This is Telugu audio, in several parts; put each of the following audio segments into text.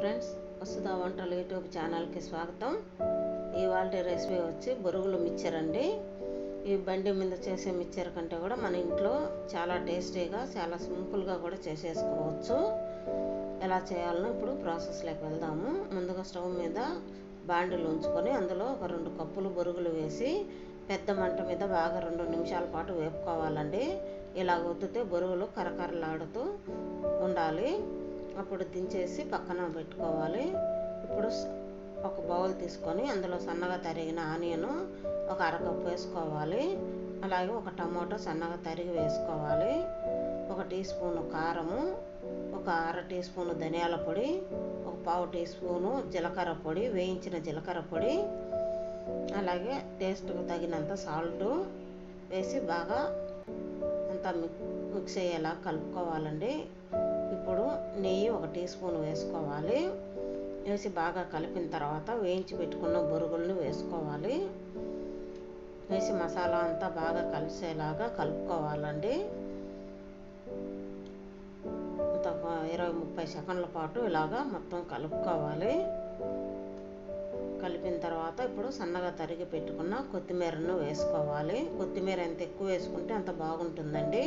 ఫ్రెండ్స్ వసుదా వంటలు యూట్యూబ్ ఛానల్కి స్వాగతం ఇవాళ రెసిపీ వచ్చి బొరుగులు మిక్చర్ అండి ఈ బండి మీద చేసే మిక్చర్ కంటే కూడా మన ఇంట్లో చాలా టేస్టీగా చాలా సింపుల్గా కూడా చేసేసుకోవచ్చు ఎలా చేయాలనో ఇప్పుడు ప్రాసెస్లోకి వెళ్దాము ముందుగా స్టవ్ మీద బాండిలు ఉంచుకొని అందులో ఒక రెండు కప్పులు బొరుగులు వేసి పెద్ద మంట మీద బాగా రెండు నిమిషాల పాటు వేపుకోవాలండి ఇలా ఒత్తితే బొరుగులు కరకరలాడుతూ ఉండాలి అప్పుడు దించేసి పక్కన పెట్టుకోవాలి ఇప్పుడు ఒక బౌల్ తీసుకొని అందులో సన్నగా తరిగిన ఆనియన్ ఒక అరకప్పు వేసుకోవాలి అలాగే ఒక టమాటో సన్నగా తరిగి వేసుకోవాలి ఒక టీ స్పూను కారము ఒక అర టీ స్పూను ధనియాల పొడి ఒక పావు టీ స్పూను జీలకర్ర పొడి వేయించిన జీలకర్ర పొడి అలాగే టేస్ట్కు తగినంత సాల్ట్ వేసి బాగా అంతా మిక్స్ అయ్యేలా కలుపుకోవాలండి ఇప్పుడు నెయ్యి ఒక టీ స్పూన్ వేసుకోవాలి వేసి బాగా కలిపిన తర్వాత వేయించి పెట్టుకున్న బొరుగులను వేసుకోవాలి వేసి మసాలా అంతా బాగా కలిసేలాగా కలుపుకోవాలండి ఇరవై ముప్పై సెకండ్ల పాటు ఇలాగా మొత్తం కలుపుకోవాలి కలిపిన తర్వాత ఇప్పుడు సన్నగా తరిగి పెట్టుకున్న కొత్తిమీరను వేసుకోవాలి కొత్తిమీర ఎంత ఎక్కువ వేసుకుంటే అంత బాగుంటుందండి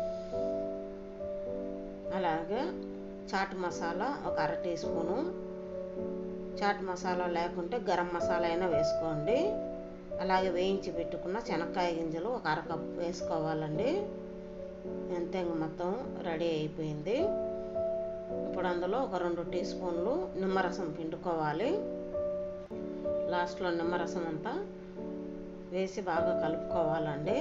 అలాగే చాట్ మసాలా ఒక అర టీ స్పూను చాట్ మసాలా లేకుంటే గరం మసాలా అయినా వేసుకోండి అలాగే వేయించి పెట్టుకున్న శనక్కాయ గింజలు ఒక అరకప్పు వేసుకోవాలండి అంతే మొత్తం రెడీ అయిపోయింది ఇప్పుడు అందులో ఒక రెండు టీ స్పూన్లు నిమ్మరసం పిండుకోవాలి లాస్ట్లో నిమ్మరసం అంతా వేసి బాగా కలుపుకోవాలండి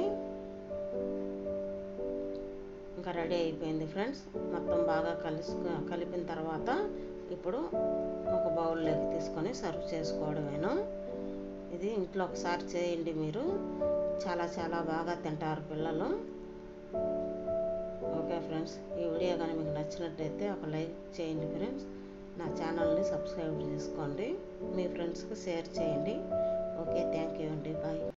ఇంకా రెడీ అయిపోయింది ఫ్రెండ్స్ మొత్తం బాగా కలిసి కలిపిన తర్వాత ఇప్పుడు ఒక బౌల్లోకి తీసుకొని సర్వ్ చేసుకోవడమేను ఇది ఇంట్లో ఒకసారి చేయండి మీరు చాలా చాలా బాగా తింటారు పిల్లలు ఓకే ఫ్రెండ్స్ ఈ వీడియో కానీ మీకు నచ్చినట్టయితే ఒక లైక్ చేయండి ఫ్రెండ్స్ నా ఛానల్ని సబ్స్క్రైబ్ చేసుకోండి మీ ఫ్రెండ్స్కి షేర్ చేయండి ఓకే థ్యాంక్ యూ అండి బాయ్